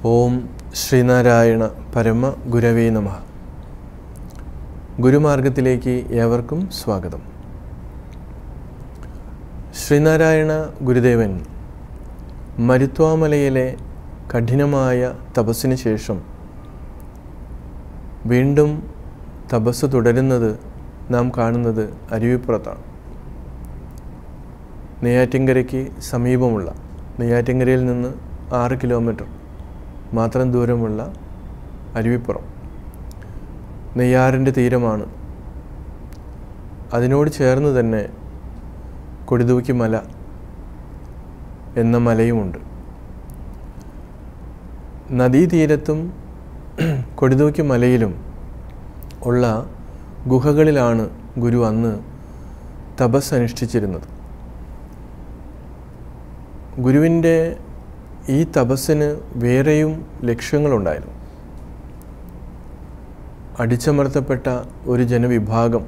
ഓം ശ്രീനാരായണ പരമ ഗുരവേ നമ ഗുരുമാർഗത്തിലേക്ക് ഏവർക്കും സ്വാഗതം ശ്രീനാരായണ ഗുരുദേവൻ മരുത്വാമലയിലെ കഠിനമായ തപസ്സിന് ശേഷം വീണ്ടും തപസ് തുടരുന്നത് നാം കാണുന്നത് അരുവിപ്പുറത്താണ് നെയ്യാറ്റിൻകരയ്ക്ക് സമീപമുള്ള നെയ്യാറ്റിൻകരയിൽ നിന്ന് ആറ് കിലോമീറ്റർ മാത്രം ദൂരമുള്ള അരുവിപ്പുറം നെയ്യാറിൻ്റെ തീരമാണ് അതിനോട് ചേർന്ന് തന്നെ കൊടിതൂക്കി മല എന്ന മലയുമുണ്ട് നദീതീരത്തും കൊടിതൂക്കി മലയിലും ഉള്ള ഗുഹകളിലാണ് ഗുരു അന്ന് തപസ് അനുഷ്ഠിച്ചിരുന്നത് ഗുരുവിൻ്റെ ഈ തപസ്സിന് വേറെയും ലക്ഷ്യങ്ങളുണ്ടായിരുന്നു അടിച്ചമർത്തപ്പെട്ട ഒരു ജനവിഭാഗം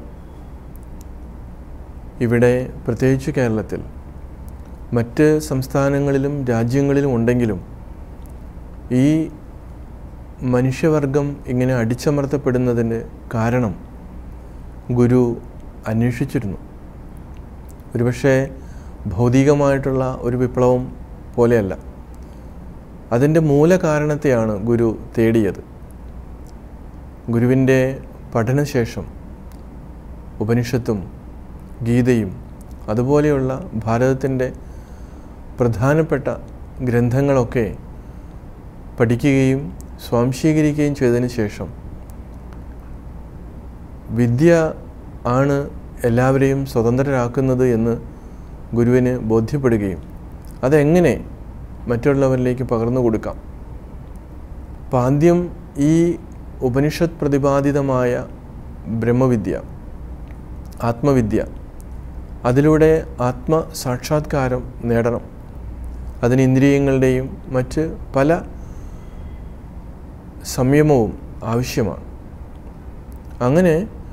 ഇവിടെ പ്രത്യേകിച്ച് കേരളത്തിൽ മറ്റ് സംസ്ഥാനങ്ങളിലും രാജ്യങ്ങളിലും ഉണ്ടെങ്കിലും ഈ മനുഷ്യവർഗം ഇങ്ങനെ അടിച്ചമർത്തപ്പെടുന്നതിന് കാരണം ഗുരു അന്വേഷിച്ചിരുന്നു ഒരുപക്ഷെ ഭൗതികമായിട്ടുള്ള ഒരു വിപ്ലവം പോലെയല്ല അതിൻ്റെ മൂലകാരണത്തെയാണ് ഗുരു തേടിയത് ഗുരുവിൻ്റെ പഠനശേഷം ഉപനിഷത്തും ഗീതയും അതുപോലെയുള്ള ഭാരതത്തിൻ്റെ പ്രധാനപ്പെട്ട ഗ്രന്ഥങ്ങളൊക്കെ പഠിക്കുകയും സ്വാംശീകരിക്കുകയും ചെയ്തതിന് ശേഷം വിദ്യ ആണ് എല്ലാവരെയും സ്വതന്ത്രരാക്കുന്നത് എന്ന് ഗുരുവിന് ബോധ്യപ്പെടുകയും അതെങ്ങനെ മറ്റുള്ളവരിലേക്ക് പകർന്നു കൊടുക്കാം അപ്പം ആദ്യം ഈ ഉപനിഷത്ത് പ്രതിപാദിതമായ ബ്രഹ്മവിദ്യ ആത്മവിദ്യ അതിലൂടെ ആത്മസാക്ഷാത്കാരം നേടണം അതിന് ഇന്ദ്രിയങ്ങളുടെയും മറ്റ് പല സംയമവും ആവശ്യമാണ് അങ്ങനെ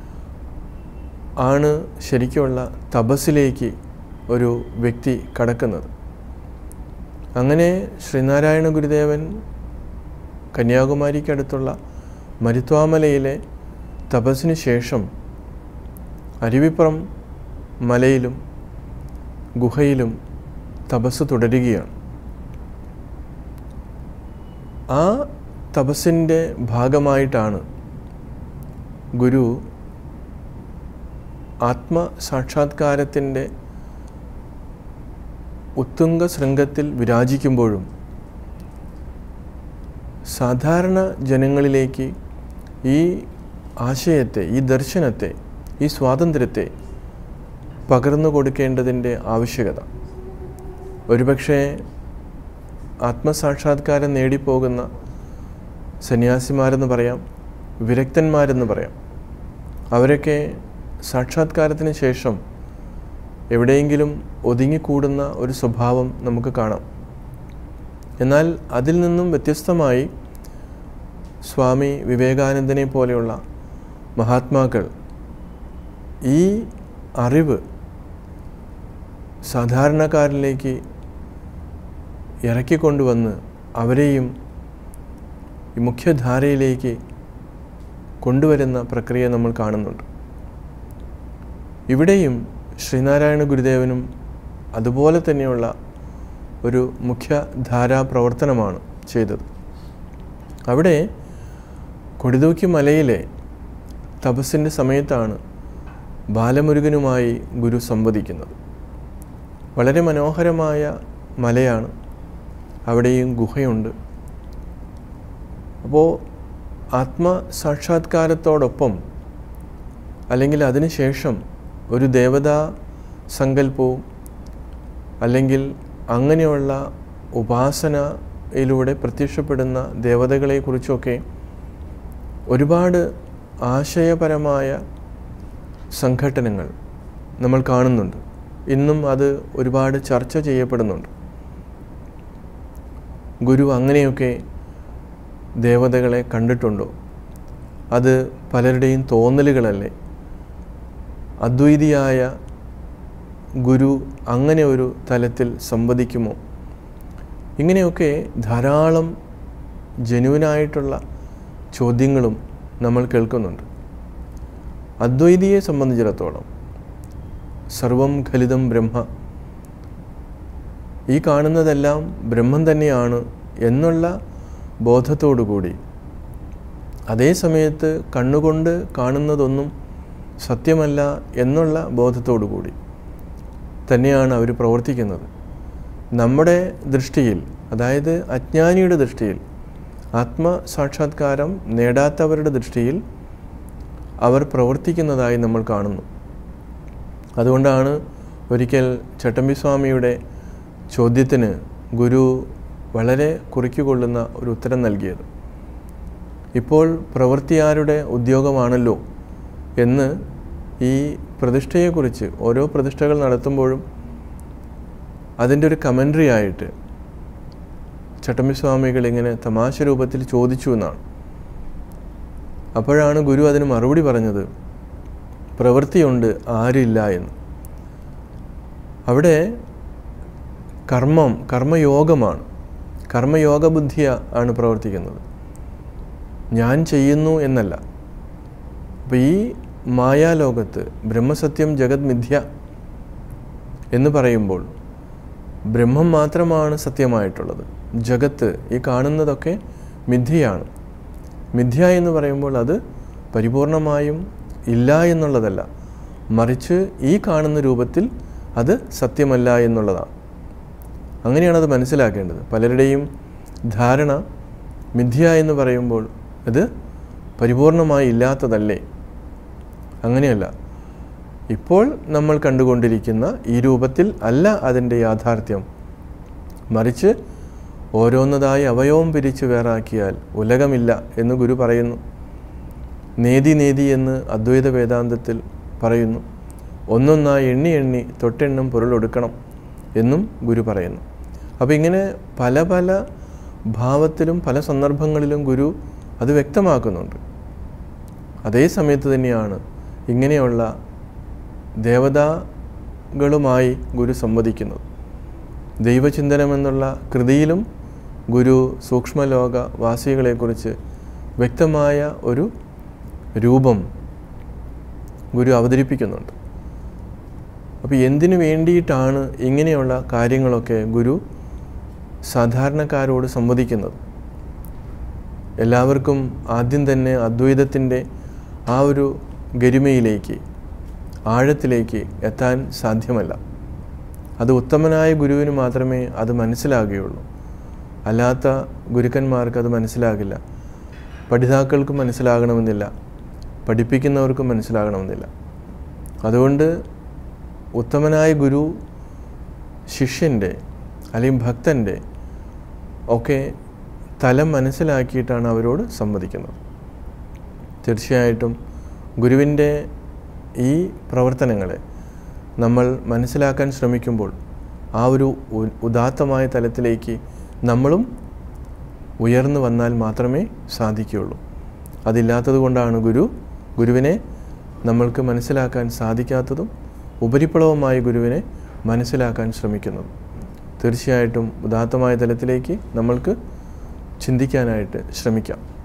ആണ് ശരിക്കുമുള്ള തപസ്സിലേക്ക് ഒരു വ്യക്തി കടക്കുന്നത് അങ്ങനെ ശ്രീനാരായണ ഗുരുദേവൻ കന്യാകുമാരിക്കടുത്തുള്ള മരുത്വാമലയിലെ തപസ്സിന് ശേഷം അരുവിപ്പുറം മലയിലും ഗുഹയിലും തപസ് തുടരുകയാണ് ആ തപസ്സിൻ്റെ ഭാഗമായിട്ടാണ് ഗുരു ആത്മസാക്ഷാത്കാരത്തിൻ്റെ ഉത്തുംഗ ശൃംഗത്തിൽ വിരാജിക്കുമ്പോഴും സാധാരണ ജനങ്ങളിലേക്ക് ഈ ആശയത്തെ ഈ ദർശനത്തെ ഈ സ്വാതന്ത്ര്യത്തെ പകർന്നു കൊടുക്കേണ്ടതിൻ്റെ ആവശ്യകത ഒരുപക്ഷെ ആത്മസാക്ഷാത്കാരം നേടിപ്പോകുന്ന സന്യാസിമാരെന്ന് പറയാം വിരക്തന്മാരെന്ന് പറയാം അവരൊക്കെ സാക്ഷാത്കാരത്തിന് ശേഷം എവിടെയെങ്കിലും ഒതുങ്ങിക്കൂടുന്ന ഒരു സ്വഭാവം നമുക്ക് കാണാം എന്നാൽ അതിൽ നിന്നും വ്യത്യസ്തമായി സ്വാമി വിവേകാനന്ദനെ പോലെയുള്ള മഹാത്മാക്കൾ ഈ അറിവ് സാധാരണക്കാരിലേക്ക് ഇറക്കിക്കൊണ്ടുവന്ന് അവരെയും ഈ മുഖ്യധാരയിലേക്ക് കൊണ്ടുവരുന്ന പ്രക്രിയ നമ്മൾ കാണുന്നുണ്ട് ഇവിടെയും ശ്രീനാരായണ ഗുരുദേവനും അതുപോലെ തന്നെയുള്ള ഒരു മുഖ്യധാരാ പ്രവർത്തനമാണ് ചെയ്തത് അവിടെ കൊടിതൂക്കി മലയിലെ തപസ്സിൻ്റെ സമയത്താണ് ബാലമുരുകനുമായി ഗുരു സംവദിക്കുന്നത് വളരെ മനോഹരമായ മലയാണ് അവിടെയും ഗുഹയുണ്ട് അപ്പോൾ ആത്മസാക്ഷാത്കാരത്തോടൊപ്പം അല്ലെങ്കിൽ അതിനുശേഷം ഒരു ദേവതാ സങ്കല്പവും അല്ലെങ്കിൽ അങ്ങനെയുള്ള ഉപാസനയിലൂടെ പ്രത്യക്ഷപ്പെടുന്ന ദേവതകളെക്കുറിച്ചൊക്കെ ഒരുപാട് ആശയപരമായ സംഘടനകൾ നമ്മൾ കാണുന്നുണ്ട് ഇന്നും അത് ഒരുപാട് ചർച്ച ചെയ്യപ്പെടുന്നുണ്ട് ഗുരു അങ്ങനെയൊക്കെ ദേവതകളെ കണ്ടിട്ടുണ്ടോ അത് പലരുടെയും തോന്നലുകളല്ലേ അദ്വൈതിയായ ഗുരു അങ്ങനെ ഒരു തലത്തിൽ സംവദിക്കുമോ ഇങ്ങനെയൊക്കെ ധാരാളം ജനുവിനായിട്ടുള്ള ചോദ്യങ്ങളും നമ്മൾ കേൾക്കുന്നുണ്ട് അദ്വൈതിയെ സംബന്ധിച്ചിടത്തോളം സർവം ഖലിതം ബ്രഹ്മ ഈ കാണുന്നതെല്ലാം ബ്രഹ്മം തന്നെയാണ് എന്നുള്ള ബോധത്തോടുകൂടി അതേ സമയത്ത് കണ്ണുകൊണ്ട് കാണുന്നതൊന്നും സത്യമല്ല എന്നുള്ള ബോധത്തോടുകൂടി തന്നെയാണ് അവർ പ്രവർത്തിക്കുന്നത് നമ്മുടെ ദൃഷ്ടിയിൽ അതായത് അജ്ഞാനിയുടെ ദൃഷ്ടിയിൽ ആത്മസാക്ഷാത്കാരം നേടാത്തവരുടെ ദൃഷ്ടിയിൽ അവർ പ്രവർത്തിക്കുന്നതായി നമ്മൾ കാണുന്നു അതുകൊണ്ടാണ് ഒരിക്കൽ ചട്ടമ്പിസ്വാമിയുടെ ചോദ്യത്തിന് ഗുരു വളരെ കുറിക്കുകൊള്ളുന്ന ഒരു ഉത്തരം നൽകിയത് ഇപ്പോൾ പ്രവൃത്തിയാരുടെ ഉദ്യോഗമാണല്ലോ എന്ന് ഈ പ്രതിഷ്ഠയെക്കുറിച്ച് ഓരോ പ്രതിഷ്ഠകൾ നടത്തുമ്പോഴും അതിൻ്റെ ഒരു കമൻട്രി ആയിട്ട് ചട്ടമ്പിസ്വാമികൾ ഇങ്ങനെ തമാശ രൂപത്തിൽ ചോദിച്ചു എന്നാണ് അപ്പോഴാണ് ഗുരു അതിന് മറുപടി പറഞ്ഞത് പ്രവൃത്തിയുണ്ട് ആരില്ല എന്ന് അവിടെ കർമ്മം കർമ്മയോഗമാണ് കർമ്മയോഗ ബുദ്ധിയ ആണ് പ്രവർത്തിക്കുന്നത് ഞാൻ ചെയ്യുന്നു എന്നല്ല അപ്പോൾ ഈ മായാലോകത്ത് ബ്രഹ്മസത്യം ജഗത് മിഥ്യ എന്ന് പറയുമ്പോൾ ബ്രഹ്മം മാത്രമാണ് സത്യമായിട്ടുള്ളത് ജഗത്ത് ഈ കാണുന്നതൊക്കെ മിഥ്യയാണ് മിഥ്യ എന്ന് പറയുമ്പോൾ അത് പരിപൂർണമായും ഇല്ല എന്നുള്ളതല്ല മറിച്ച് ഈ കാണുന്ന രൂപത്തിൽ അത് സത്യമല്ല എന്നുള്ളതാണ് അങ്ങനെയാണ് അത് മനസ്സിലാക്കേണ്ടത് പലരുടെയും ധാരണ മിഥ്യ എന്ന് പറയുമ്പോൾ അത് പരിപൂർണമായി ഇല്ലാത്തതല്ലേ അങ്ങനെയല്ല ഇപ്പോൾ നമ്മൾ കണ്ടുകൊണ്ടിരിക്കുന്ന ഈ രൂപത്തിൽ അല്ല അതിൻ്റെ യാഥാർത്ഥ്യം മറിച്ച് ഓരോന്നതായി അവയവം പിരിച്ച് വേറാക്കിയാൽ ഉലകമില്ല എന്ന് ഗുരു പറയുന്നു നേതി നേതി എന്ന് അദ്വൈത വേദാന്തത്തിൽ പറയുന്നു ഒന്നൊന്നായി എണ്ണി എണ്ണി തൊട്ടെണ്ണം പൊരുളൊടുക്കണം എന്നും ഗുരു പറയുന്നു അപ്പോൾ ഇങ്ങനെ പല പല ഭാവത്തിലും പല സന്ദർഭങ്ങളിലും ഗുരു അത് വ്യക്തമാക്കുന്നുണ്ട് അതേ സമയത്ത് തന്നെയാണ് ഇങ്ങനെയുള്ള ദേവതാകളുമായി ഗുരു സംവദിക്കുന്നത് ദൈവചിന്തനം എന്നുള്ള കൃതിയിലും ഗുരു സൂക്ഷ്മലോക വാസികളെക്കുറിച്ച് വ്യക്തമായ ഒരു രൂപം ഗുരു അവതരിപ്പിക്കുന്നുണ്ട് അപ്പോൾ എന്തിനു വേണ്ടിയിട്ടാണ് ഇങ്ങനെയുള്ള കാര്യങ്ങളൊക്കെ ഗുരു സാധാരണക്കാരോട് സംവദിക്കുന്നത് എല്ലാവർക്കും ആദ്യം തന്നെ അദ്വൈതത്തിൻ്റെ ആ ഒരു ഗരിമയിലേക്ക് ആഴത്തിലേക്ക് എത്താൻ സാധ്യമല്ല അത് ഉത്തമനായ ഗുരുവിന് മാത്രമേ അത് മനസ്സിലാകുകയുള്ളൂ അല്ലാത്ത ഗുരുക്കന്മാർക്ക് അത് മനസ്സിലാകില്ല പഠിതാക്കൾക്ക് മനസ്സിലാകണമെന്നില്ല പഠിപ്പിക്കുന്നവർക്കും മനസ്സിലാകണമെന്നില്ല അതുകൊണ്ട് ഉത്തമനായ ഗുരു ശിഷ്യൻ്റെ അല്ലെങ്കിൽ ഭക്തൻ്റെ ഒക്കെ തലം മനസ്സിലാക്കിയിട്ടാണ് അവരോട് സംവദിക്കുന്നത് തീർച്ചയായിട്ടും ഗുരുവിൻ്റെ ഈ പ്രവർത്തനങ്ങളെ നമ്മൾ മനസ്സിലാക്കാൻ ശ്രമിക്കുമ്പോൾ ആ ഒരു ഉ- ഉദാത്തമായ തലത്തിലേക്ക് നമ്മളും ഉയർന്നു വന്നാൽ മാത്രമേ സാധിക്കുകയുള്ളൂ അതില്ലാത്തത് കൊണ്ടാണ് ഗുരു ഗുരുവിനെ നമ്മൾക്ക് മനസ്സിലാക്കാൻ സാധിക്കാത്തതും ഉപരിപ്ലവമായ ഗുരുവിനെ മനസ്സിലാക്കാൻ ശ്രമിക്കുന്നത് തീർച്ചയായിട്ടും ഉദാത്തമായ തലത്തിലേക്ക് നമ്മൾക്ക് ചിന്തിക്കാനായിട്ട് ശ്രമിക്കാം